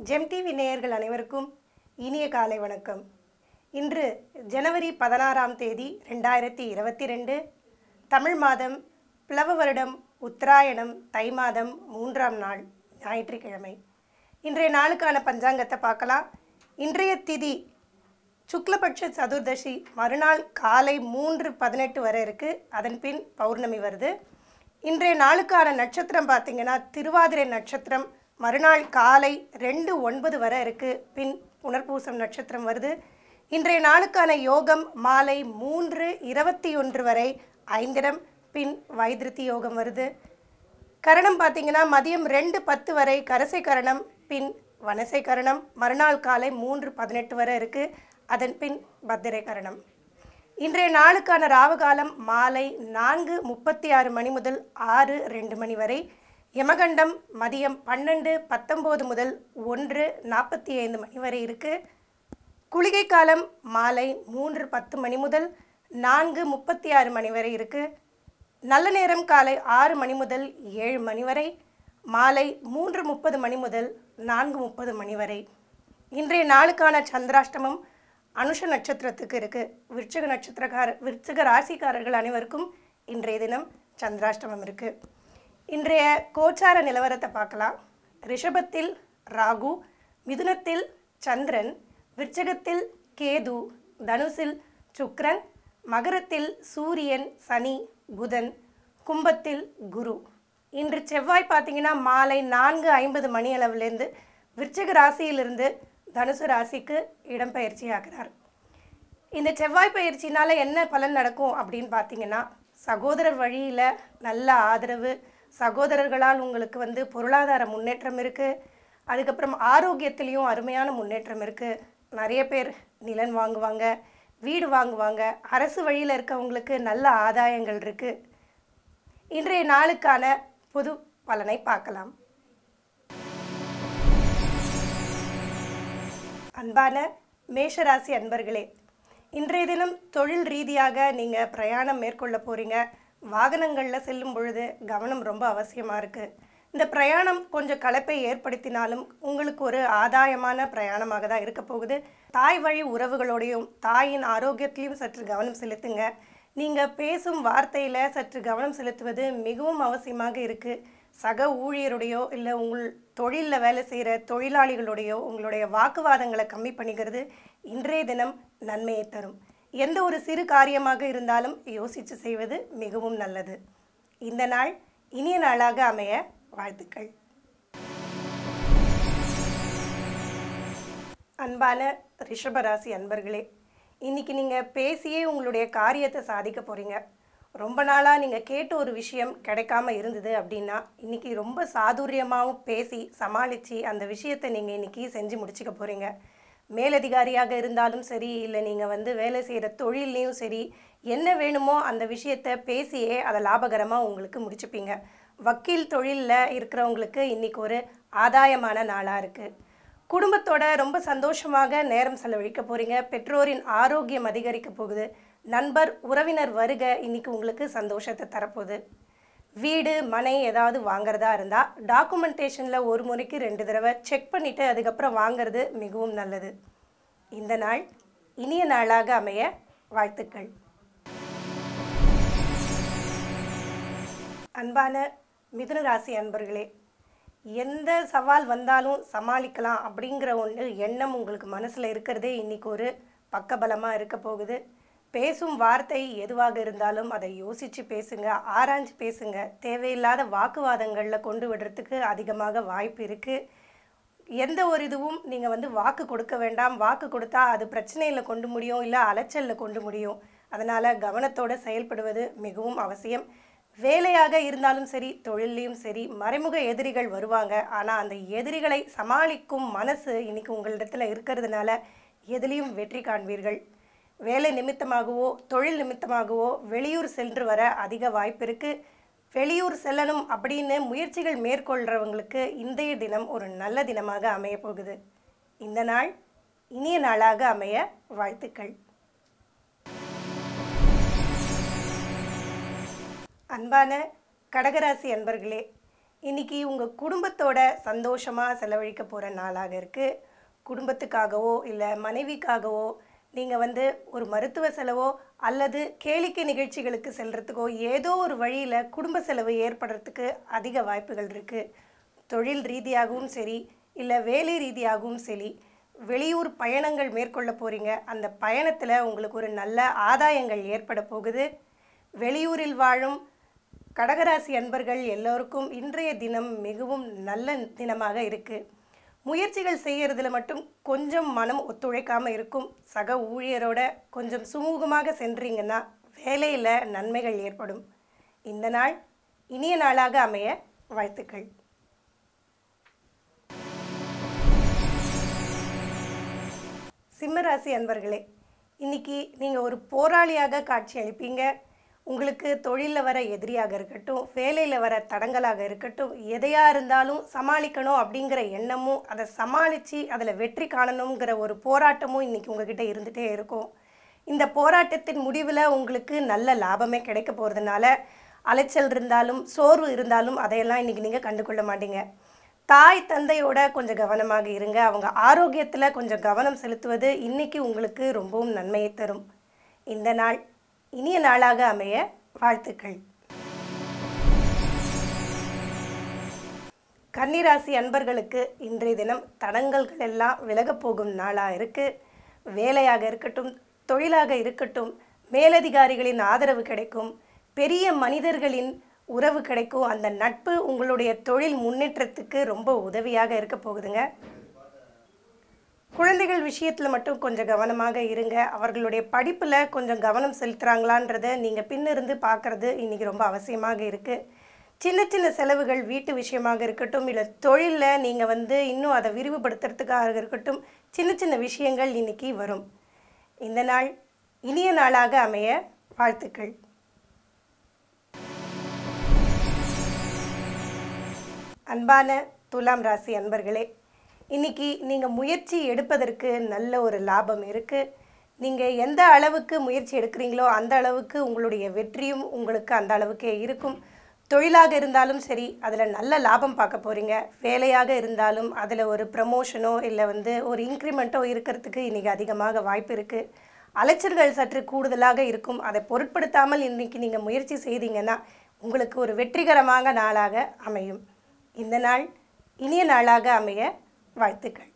GeM TV நேயர்கள் அனைவருக்கும் இனிய காலை வணக்கம் இன்று ஜனவரி பதினாறாம் தேதி ரெண்டாயிரத்தி இருபத்தி ரெண்டு தமிழ் மாதம் பிளவ வருடம் உத்தராயணம் தை மாதம் மூன்றாம் நாள் ஞாயிற்றுக்கிழமை இன்றைய நாளுக்கான பஞ்சாங்கத்தை பார்க்கலாம் இன்றைய திதி சுக்லபட்ச சதுர்தசி மறுநாள் காலை மூன்று பதினெட்டு வரை இருக்குது அதன் பின் பௌர்ணமி வருது இன்றைய நாளுக்கான நட்சத்திரம் பார்த்தீங்கன்னா திருவாதிரை நட்சத்திரம் மறுநாள் காலை ரெண்டு ஒன்பது வரை இருக்குது பின் புனர்பூசம் நட்சத்திரம் வருது இன்றைய நாளுக்கான யோகம் மாலை மூன்று இருபத்தி ஒன்று வரை ஐந்திரம் பின் வைத்திருத்தி யோகம் வருது கரணம் பார்த்தீங்கன்னா மதியம் ரெண்டு பத்து வரை கரசை கரணம் பின் வனசை கரணம் மறுநாள் காலை மூன்று பதினெட்டு வரை இருக்குது அதன் பின் பத்திரை கரணம் இன்றைய நாளுக்கான ராவகாலம் மாலை நான்கு முப்பத்தி ஆறு மணி முதல் ஆறு ரெண்டு மணி வரை யமகண்டம் மதியம் பன்னெண்டு பத்தொம்போது முதல் ஒன்று நாற்பத்தி ஐந்து மணி வரை இருக்குது குளிகை காலம் மாலை மூன்று பத்து மணி முதல் நான்கு முப்பத்தி ஆறு மணி வரை இருக்குது நல்ல நேரம் காலை ஆறு மணி முதல் ஏழு மணி வரை மாலை மூன்று முப்பது மணி முதல் நான்கு முப்பது மணி வரை இன்றைய நாளுக்கான சந்திராஷ்டமம் அனுஷ நட்சத்திரத்துக்கு இருக்குது விருச்சிக நட்சத்திரக்கார விருச்சிக ராசிக்காரர்கள் அனைவருக்கும் இன்றைய தினம் சந்திராஷ்டமம் இருக்குது இன்றைய கோச்சார நிலவரத்தை பார்க்கலாம் ரிஷபத்தில் ராகு மிதுனத்தில் சந்திரன் விருச்சகத்தில் கேது தனுசில் சுக்கிரன் மகரத்தில் சூரியன் சனி புதன் கும்பத்தில் குரு இன்று செவ்வாய் பார்த்தீங்கன்னா மாலை நான்கு ஐம்பது மணி அளவுலேருந்து விருச்சிக ராசியிலிருந்து தனுசு ராசிக்கு இடம்பெயர்ச்சி ஆகிறார் இந்த செவ்வாய் பயிற்சினால என்ன பலன் நடக்கும் அப்படின்னு பார்த்தீங்கன்னா சகோதரர் வழியில் நல்ல ஆதரவு சகோதரர்களால் உங்களுக்கு வந்து பொருளாதார முன்னேற்றம் இருக்குது அதுக்கப்புறம் ஆரோக்கியத்திலையும் அருமையான முன்னேற்றம் இருக்குது நிறைய பேர் நிலன் வாங்குவாங்க வீடு வாங்குவாங்க அரசு வழியில் இருக்கவங்களுக்கு நல்ல ஆதாயங்கள் இருக்குது இன்றைய நாளுக்கான பொது பலனை பார்க்கலாம் அன்பான மேஷராசி அன்பர்களே இன்றைய தினம் தொழில் ரீதியாக நீங்கள் பிரயாணம் மேற்கொள்ள போகிறீங்க வாகனங்களில் செல்லும் பொழுது கவனம் ரொம்ப அவசியமாக இருக்குது இந்த பிரயாணம் கொஞ்சம் களைப்பை ஏற்படுத்தினாலும் உங்களுக்கு ஒரு ஆதாயமான பிரயாணமாக தான் இருக்க போகுது தாய் வழி உறவுகளோடையும் தாயின் ஆரோக்கியத்திலையும் சற்று கவனம் செலுத்துங்க நீங்கள் பேசும் வார்த்தையில் சற்று கவனம் செலுத்துவது மிகவும் அவசியமாக இருக்குது சக ஊழியருடையோ இல்லை உங்கள் தொழிலில் வேலை செய்கிற தொழிலாளிகளுடையோ உங்களுடைய வாக்குவாதங்களை கம்மி பண்ணிக்கிறது இன்றைய தினம் நன்மையை தரும் எந்த ஒரு சிறு காரியமாக இருந்தாலும் யோசித்து செய்வது மிகவும் நல்லது இந்த நாள் இனிய நாளாக அமைய வாழ்த்துக்கள் அன்பான ரிஷபராசி அன்பர்களே இன்னைக்கு நீங்கள் பேசியே உங்களுடைய காரியத்தை சாதிக்க போகிறீங்க ரொம்ப நாளாக நீங்கள் கேட்ட ஒரு விஷயம் கிடைக்காம இருந்தது அப்படின்னா இன்னைக்கு ரொம்ப சாதுரியமாகவும் பேசி சமாளித்து அந்த விஷயத்தை நீங்கள் இன்னைக்கு செஞ்சு முடிச்சுக்க போகிறீங்க மேலதிகாரியாக இருந்தாலும் சரி இல்லை நீங்கள் வந்து வேலை செய்கிற தொழில்லையும் சரி என்ன வேணுமோ அந்த விஷயத்தை பேசியே அதை லாபகரமாக உங்களுக்கு முடிச்சுப்பீங்க வக்கீல் தொழிலில் இருக்கிறவங்களுக்கு இன்னைக்கு ஒரு ஆதாயமான நாளாக இருக்குது குடும்பத்தோட ரொம்ப சந்தோஷமாக நேரம் செலவழிக்க போகிறீங்க பெற்றோரின் ஆரோக்கியம் அதிகரிக்க போகுது நண்பர் உறவினர் வருக இன்னைக்கு உங்களுக்கு சந்தோஷத்தை தரப்போகுது வீடு மனை ஏதாவது வாங்குறதா இருந்தால் டாக்குமெண்டேஷனில் ஒரு முறைக்கு ரெண்டு தடவை செக் பண்ணிவிட்டு அதுக்கப்புறம் வாங்குறது மிகவும் நல்லது இந்த நாள் இனிய நாளாக அமைய வாழ்த்துக்கள் அன்பான மிதுன ராசி அன்பர்களே எந்த சவால் வந்தாலும் சமாளிக்கலாம் அப்படிங்கிற ஒன்று எண்ணம் உங்களுக்கு மனசில் இருக்கிறதே இன்றைக்கி ஒரு பக்கபலமாக இருக்க போகுது பேசும் வார்த்தை எதுவாக இருந்தாலும் அதை யோசித்து பேசுங்க ஆராய்ஞ்சு பேசுங்க தேவையில்லாத வாக்குவாதங்களில் கொண்டு விடுறதுக்கு அதிகமாக வாய்ப்பு இருக்குது எந்த ஒரு இதுவும் நீங்கள் வந்து வாக்கு கொடுக்க வேண்டாம் வாக்கு கொடுத்தா அது பிரச்சனையில் கொண்டு முடியும் இல்லை அலைச்சலில் கொண்டு முடியும் அதனால் கவனத்தோடு செயல்படுவது மிகவும் அவசியம் வேலையாக இருந்தாலும் சரி தொழிலையும் சரி மறைமுக எதிரிகள் வருவாங்க ஆனால் அந்த எதிரிகளை சமாளிக்கும் மனசு இன்னைக்கு உங்களிடத்தில் இருக்கிறதுனால எதிலையும் வெற்றி காண்பீர்கள் வேலை நிமித்தமாகவோ தொழில் நிமித்தமாகவோ வெளியூர் சென்று வர அதிக வாய்ப்பு இருக்குது வெளியூர் செல்லணும் அப்படின்னு முயற்சிகள் மேற்கொள்கிறவங்களுக்கு இன்றைய தினம் ஒரு நல்ல தினமாக அமைய போகுது இந்த நாள் இனிய நாளாக அமைய வாழ்த்துக்கள் அன்பான கடகராசி அன்பர்களே இன்னைக்கு உங்கள் குடும்பத்தோட சந்தோஷமாக செலவழிக்க போகிற நாளாக இருக்குது குடும்பத்துக்காகவோ இல்லை மனைவிக்காகவோ நீங்கள் வந்து ஒரு மருத்துவ செலவோ அல்லது கேளிக்கை நிகழ்ச்சிகளுக்கு செல்கிறதுக்கோ ஏதோ ஒரு வழியில் குடும்ப செலவு ஏற்படுறதுக்கு அதிக வாய்ப்புகள் இருக்குது தொழில் ரீதியாகவும் சரி இல்லை வேலை ரீதியாகவும் சரி வெளியூர் பயணங்கள் மேற்கொள்ள போகிறீங்க அந்த பயணத்தில் உங்களுக்கு ஒரு நல்ல ஆதாயங்கள் ஏற்பட போகுது வெளியூரில் வாழும் கடகராசி அன்பர்கள் எல்லோருக்கும் இன்றைய தினம் மிகவும் நல்ல தினமாக இருக்குது முயற்சிகள் செய்யறதுல மட்டும் கொஞ்சம் மனம் ஒத்துழைக்காமல் இருக்கும் சக ஊழியரோட கொஞ்சம் சுமூகமாக சென்றீங்கன்னா வேலையில் நன்மைகள் ஏற்படும் இந்த நாள் இனிய நாளாக அமைய வாழ்த்துக்கள் சிம்மராசி அன்பர்களே இன்னைக்கு நீங்கள் ஒரு போராளியாக காட்சி அளிப்பீங்க உங்களுக்கு தொழிலில் வர எதிரியாக இருக்கட்டும் வேலையில் வர தடங்கலாக இருக்கட்டும் எதையாக இருந்தாலும் சமாளிக்கணும் அப்படிங்கிற எண்ணமும் அதை சமாளித்து அதில் வெற்றி காணணுங்கிற ஒரு போராட்டமும் இன்னைக்கு உங்ககிட்ட இருந்துகிட்டே இருக்கும் இந்த போராட்டத்தின் முடிவில் உங்களுக்கு நல்ல லாபமே கிடைக்க போகிறதுனால அலைச்சல் இருந்தாலும் சோர்வு இருந்தாலும் அதையெல்லாம் இன்னைக்கு நீங்கள் கண்டுகொள்ள மாட்டீங்க தாய் தந்தையோட கொஞ்சம் கவனமாக இருங்க அவங்க ஆரோக்கியத்தில் கொஞ்சம் கவனம் செலுத்துவது இன்னைக்கு உங்களுக்கு ரொம்பவும் நன்மையை தரும் இந்த நாள் இனிய நாளாக அமைய வாழ்த்துக்கள் கன்னிராசி அன்பர்களுக்கு இன்றைய தினம் தடங்கல்கள் எல்லாம் விலகப் போகும் நாளாக இருக்குது வேலையாக இருக்கட்டும் தொழிலாக இருக்கட்டும் மேலதிகாரிகளின் ஆதரவு கிடைக்கும் பெரிய மனிதர்களின் உறவு கிடைக்கும் அந்த நட்பு உங்களுடைய தொழில் முன்னேற்றத்துக்கு ரொம்ப உதவியாக இருக்க போகுதுங்க குழந்தைகள் விஷயத்தில் மட்டும் கொஞ்சம் கவனமாக இருங்க அவர்களுடைய படிப்பில் கொஞ்சம் கவனம் செலுத்துகிறாங்களான்றதை நீங்கள் பின்னிருந்து பார்க்குறது இன்றைக்கி ரொம்ப அவசியமாக இருக்குது சின்ன சின்ன செலவுகள் வீட்டு விஷயமாக இருக்கட்டும் இல்லை தொழிலில் நீங்கள் வந்து இன்னும் அதை விரிவுபடுத்துறதுக்காக இருக்கட்டும் சின்ன சின்ன விஷயங்கள் இன்னைக்கு வரும் இந்த நாள் இனிய நாளாக அமைய வாழ்த்துக்கள் அன்பான துலாம் ராசி அன்பர்களே இன்னைக்கு நீங்கள் முயற்சி எடுப்பதற்கு நல்ல ஒரு லாபம் இருக்குது நீங்கள் எந்த அளவுக்கு முயற்சி எடுக்கிறீங்களோ அந்த அளவுக்கு உங்களுடைய வெற்றியும் உங்களுக்கு அந்த அளவுக்கே இருக்கும் தொழிலாக இருந்தாலும் சரி அதில் நல்ல லாபம் பார்க்க போகிறீங்க வேலையாக இருந்தாலும் அதில் ஒரு ப்ரமோஷனோ இல்லை வந்து ஒரு இன்க்ரிமெண்ட்டோ இருக்கிறதுக்கு இன்றைக்கி அதிகமாக வாய்ப்பு இருக்குது அலைச்சல்கள் சற்று கூடுதலாக இருக்கும் அதை பொருட்படுத்தாமல் இன்றைக்கி நீங்கள் முயற்சி செய்தீங்கன்னா உங்களுக்கு ஒரு வெற்றிகரமாக நாளாக அமையும் இந்த நாள் இனிய நாளாக அமைய வாழ்த்துக்கள்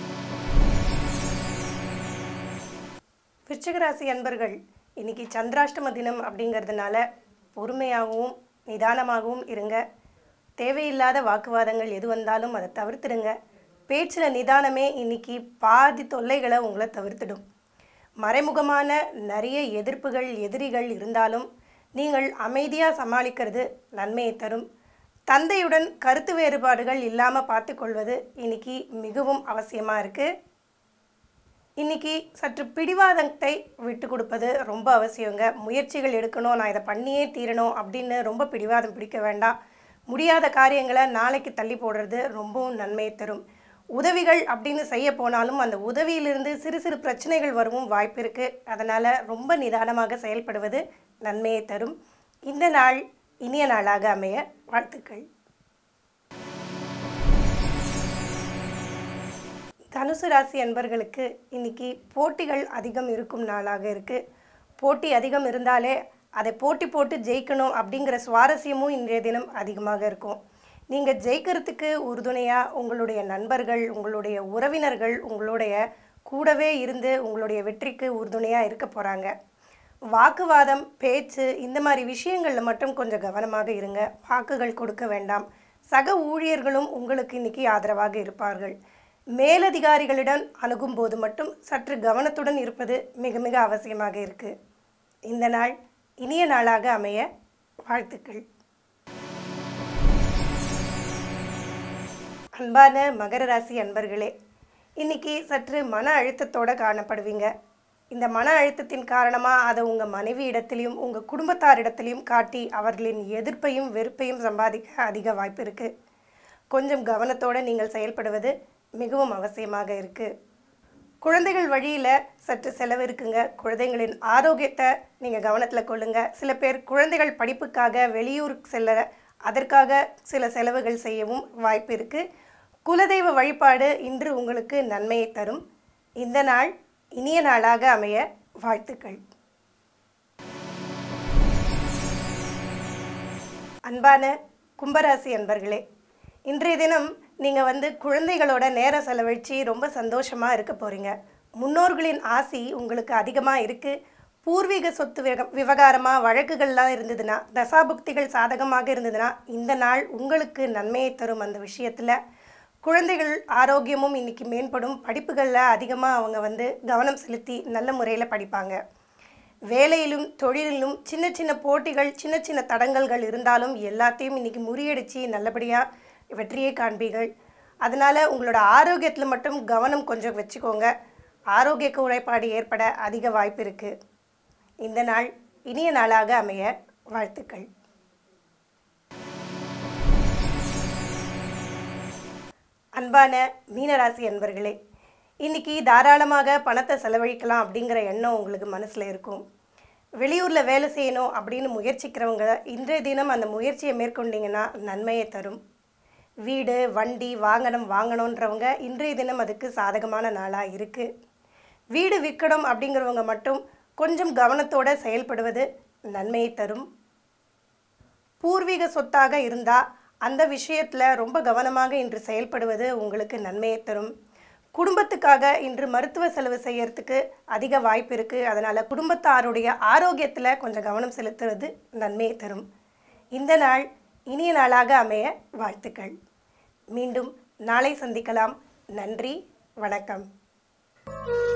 விருச்சிகராசி அன்பர்கள் இன்னைக்கு சந்திராஷ்டம தினம் அப்படிங்கிறதுனால பொறுமையாகவும் நிதானமாகவும் இருங்க தேவையில்லாத வாக்குவாதங்கள் எது வந்தாலும் அதை தவிர்த்துடுங்க பேச்சில் நிதானமே இன்னைக்கு பாதி தொல்லைகளை உங்களை தவிர்த்திடும் மறைமுகமான நிறைய எதிர்ப்புகள் எதிரிகள் இருந்தாலும் நீங்கள் அமைதியாக சமாளிக்கிறது நன்மையை தரும் தந்தையுடன் கருத்து வேறுபாடுகள் இல்லாமல் பார்த்துக்கொள்வது இன்னைக்கு மிகவும் அவசியமாக இருக்குது இன்னைக்கு சற்று பிடிவாதத்தை விட்டு கொடுப்பது ரொம்ப அவசியங்க முயற்சிகள் எடுக்கணும் நான் இதை பண்ணியே தீரணும் அப்படின்னு ரொம்ப பிடிவாதம் பிடிக்க வேண்டாம் முடியாத காரியங்களை நாளைக்கு தள்ளி போடுறது ரொம்பவும் நன்மையை தரும் உதவிகள் அப்படின்னு செய்ய போனாலும் அந்த உதவியிலிருந்து சிறு சிறு பிரச்சனைகள் வரவும் வாய்ப்பு இருக்குது அதனால் ரொம்ப நிதானமாக செயல்படுவது நன்மையை தரும் இந்த நாள் இனிய நாளாக அமைய வாழ்த்துக்கள் தனுசு ராசி அன்பர்களுக்கு இன்னைக்கு போட்டிகள் அதிகம் இருக்கும் நாளாக இருக்குது போட்டி அதிகம் இருந்தாலே அதை போட்டி போட்டு ஜெயிக்கணும் அப்படிங்கிற சுவாரஸ்யமும் இன்றைய தினம் அதிகமாக இருக்கும் நீங்கள் ஜெயிக்கிறதுக்கு உறுதுணையாக உங்களுடைய நண்பர்கள் உங்களுடைய உறவினர்கள் உங்களுடைய கூடவே இருந்து உங்களுடைய வெற்றிக்கு உறுதுணையாக இருக்க போகிறாங்க வாக்குவாதம் பேச்சு இந்த மாதிரி விஷயங்களில் மட்டும் கொஞ்சம் கவனமாக இருங்க வாக்குகள் கொடுக்க வேண்டாம் சக ஊழியர்களும் உங்களுக்கு இன்னைக்கு ஆதரவாக இருப்பார்கள் மேலதிகாரிகளிடம் அணுகும்போது மட்டும் சற்று கவனத்துடன் இருப்பது மிக மிக அவசியமாக இருக்கு இந்த நாள் இனிய நாளாக அமைய வாழ்த்துக்கள் அன்பான மகர ராசி அன்பர்களே இன்னைக்கு சற்று மன அழுத்தத்தோட காணப்படுவீங்க இந்த மன அழுத்தத்தின் காரணமாக அதை உங்கள் மனைவி இடத்துலையும் உங்கள் குடும்பத்தாரிடத்துலையும் காட்டி அவர்களின் எதிர்ப்பையும் வெறுப்பையும் சம்பாதிக்க அதிக வாய்ப்பு இருக்குது கொஞ்சம் கவனத்தோடு நீங்கள் செயல்படுவது மிகவும் அவசியமாக இருக்குது குழந்தைகள் வழியில் சற்று செலவு இருக்குங்க குழந்தைகளின் ஆரோக்கியத்தை நீங்கள் கவனத்தில் கொள்ளுங்க சில பேர் குழந்தைகள் படிப்புக்காக வெளியூருக்கு செல்ல அதற்காக சில செலவுகள் செய்யவும் வாய்ப்பு இருக்குது குலதெய்வ வழிபாடு இன்று உங்களுக்கு நன்மையை தரும் இந்த நாள் இனிய நாளாக அமைய வாழ்த்துக்கள் அன்பான கும்பராசி அன்பர்களே இன்றைய தினம் நீங்கள் வந்து குழந்தைகளோட நேரம் செலவழித்து ரொம்ப சந்தோஷமாக இருக்க போகிறீங்க முன்னோர்களின் ஆசி உங்களுக்கு அதிகமாக இருக்குது பூர்வீக சொத்து விவக விவகாரமாக வழக்குகள்லாம் இருந்ததுன்னா தசாபுக்திகள் சாதகமாக இருந்ததுன்னா இந்த நாள் உங்களுக்கு நன்மையை தரும் அந்த விஷயத்தில் குழந்தைகள் ஆரோக்கியமும் இன்னைக்கு மேம்படும் படிப்புகளில் அதிகமாக அவங்க வந்து கவனம் செலுத்தி நல்ல முறையில் படிப்பாங்க வேலையிலும் தொழிலிலும் சின்ன சின்ன போட்டிகள் சின்ன சின்ன தடங்கல்கள் இருந்தாலும் எல்லாத்தையும் இன்னைக்கு முறியடித்து நல்லபடியாக வெற்றியை காண்பீர்கள் அதனால் உங்களோட ஆரோக்கியத்தில் மட்டும் கவனம் கொஞ்சம் வச்சுக்கோங்க ஆரோக்கிய குறைபாடு ஏற்பட அதிக வாய்ப்பு இருக்குது இந்த நாள் இனிய நாளாக அமைய வாழ்த்துக்கள் அன்பான மீனராசி அன்பர்களே இன்னைக்கு தாராளமாக பணத்தை செலவழிக்கலாம் அப்படிங்கிற எண்ணம் உங்களுக்கு மனசில் இருக்கும் வெளியூரில் வேலை செய்யணும் அப்படின்னு முயற்சிக்கிறவங்க இன்றைய தினம் அந்த முயற்சியை மேற்கொண்டீங்கன்னா நன்மையை தரும் வீடு வண்டி வாகனம் வாங்கணுன்றவங்க இன்றைய தினம் அதுக்கு சாதகமான நாளாக இருக்குது வீடு விற்கணும் அப்படிங்கிறவங்க மட்டும் கொஞ்சம் கவனத்தோட செயல்படுவது நன்மையை தரும் பூர்வீக சொத்தாக இருந்தால் அந்த விஷயத்தில் ரொம்ப கவனமாக இன்று செயல்படுவது உங்களுக்கு நன்மையை தரும் குடும்பத்துக்காக இன்று மருத்துவ செலவு செய்யறதுக்கு அதிக வாய்ப்பு இருக்குது அதனால் குடும்பத்தாருடைய ஆரோக்கியத்தில் கொஞ்சம் கவனம் செலுத்துவது நன்மையை தரும் இந்த நாள் இனிய நாளாக அமைய வாழ்த்துக்கள் மீண்டும் நாளை சந்திக்கலாம் நன்றி வணக்கம்